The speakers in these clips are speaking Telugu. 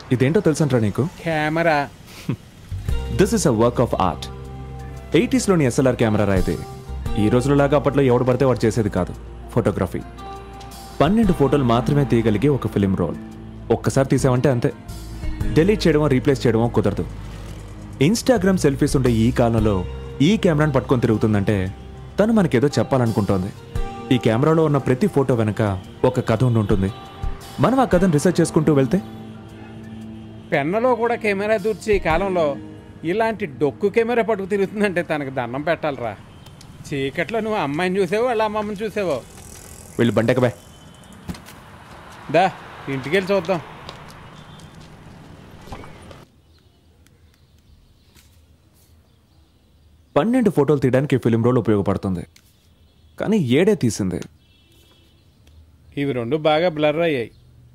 ఇదేంటో తెలుసంట్రా నీకు camera this is a work of art ఎయిటీస్లోని ఎస్ఎల్ఆర్ కెమెరా రా ఇది ఈ రోజులలాగా అప్పట్లో ఎవడు పడితే వాడు చేసేది కాదు ఫోటోగ్రఫీ పన్నెండు ఫోటోలు మాత్రమే తీయగలిగే ఒక ఫిలిం రోల్ ఒక్కసారి తీసామంటే అంతే డిలీట్ చేయడమో రీప్లేస్ చేయడమో కుదరదు ఇన్స్టాగ్రామ్ సెల్ఫీస్ ఉండే ఈ కాలంలో ఈ కెమెరాను పట్టుకొని తిరుగుతుందంటే తను మనకేదో చెప్పాలనుకుంటోంది ఈ కెమెరాలో ఉన్న ప్రతి ఫోటో వెనక ఒక కథ ఉండి ఉంటుంది మనం ఆ కథను రీసెర్చ్ చేసుకుంటూ వెళ్తే పెన్నలో కూడా కెమెరా దూర్చి ఈ కాలంలో ఇలాంటి డొక్కు కెమెరా పట్టుకు తిరుగుతుందంటే తనకు దండం పెట్టాలిరా చీకట్లో నువ్వు అమ్మాయిని చూసావో వాళ్ళ అమ్మమ్మని చూసావో వీళ్ళు బండెక్కబాయ్ దా ఇంటికెళ్ళి చూద్దాం పన్నెండు ఫోటోలు తీయడానికి ఫిలిం రోల్ ఉపయోగపడుతుంది కానీ ఏడే తీసింది ఇవి రెండు బాగా బ్లర్ అయ్యాయి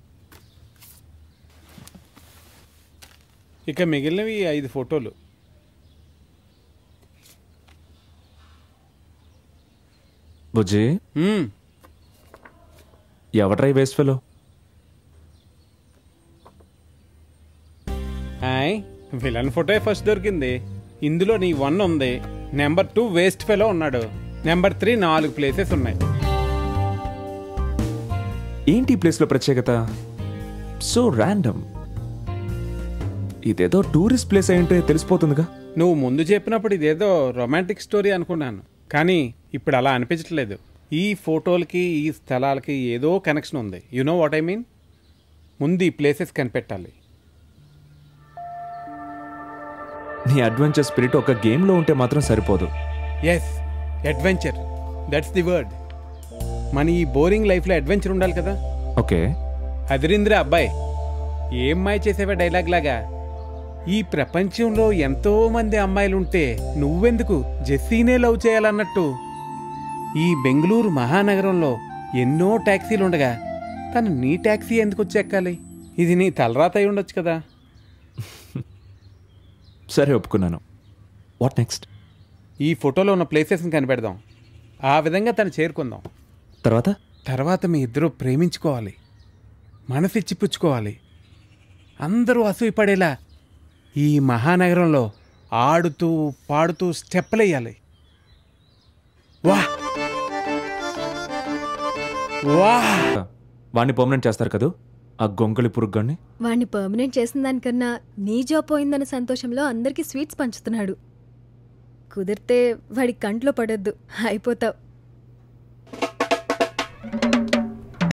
ఇక మిగిలినవి ఈ ఐదు ఫోటోలు బుజ్జి మ్మ్. ఎవడ్రై waste fellow hi villain photo first దొరికింది ఇందులో నీ వన్ ఉంది నెంబర్ టూ వేస్ట్ ఫెలో ఉన్నాడు నెంబర్ త్రీ నాలుగు ప్లేసెస్ ఉన్నాయి ఏంటి ఈ ప్లేస్లో ప్రత్యేకత సో ర్యాండమ్ ఇదేదో టూరిస్ట్ ప్లేస్ అయి ఉంటే తెలిసిపోతుందిగా నువ్వు ముందు చెప్పినప్పుడు ఇదేదో రొమాంటిక్ స్టోరీ అనుకున్నాను కానీ ఇప్పుడు అలా అనిపించట్లేదు ఈ ఫోటోలకి ఈ స్థలాలకి ఏదో కనెక్షన్ ఉంది you know what I mean ముందు ఈ ప్లేసెస్ కనిపెట్టాలి నీ అడ్వెంచర్ స్పిరిట్ ఒక గేమ్లో ఉంటే మాత్రం సరిపోదు yes adventure that's the word మన ఈ బోరింగ్ లైఫ్లో అడ్వెంచర్ ఉండాలి కదా ఓకే అదిరింద్ర అబ్బాయి ఏం మాయ చేసేవా డైలాగ్ లాగా ఈ ప్రపంచంలో ఎంతో మంది అమ్మాయిలుంటే నువ్వెందుకు జెస్సీనే లవ్ చేయాలన్నట్టు ఈ బెంగళూరు మహానగరంలో ఎన్నో ట్యాక్సీలు ఉండగా తను నీ ట్యాక్సీ ఎందుకు వచ్చి ఎక్కాలి ఇది నీ తలరాత అయి ఉండొచ్చు కదా సరే ఒప్పుకున్నాను వాట్ నెక్స్ట్ ఈ ఫోటోలో ఉన్న ప్లేసెస్ని కనిపెడదాం ఆ విధంగా తను చేరుకుందాం తర్వాత తర్వాత మీ ఇద్దరూ ప్రేమించుకోవాలి మనసిచ్చి పుచ్చుకోవాలి అందరూ అసూయపడేలా ఈ మహానగరంలో ఆడుతూ పాడుతూ స్టెప్పులేయాలి వా వా వాడిని పర్మనెంట్ చేస్తారు కదూ ఆ గొంగళి పురుగ్గాన్ని వాణ్ణి పర్మనెంట్ చేసిన దానికన్నా నీ జాబ్ పోయిందన్న సంతోషంలో అందరికీ స్వీట్స్ పంచుతున్నాడు కుదిరితే వాడి కంట్లో పడొద్దు అయిపోతావు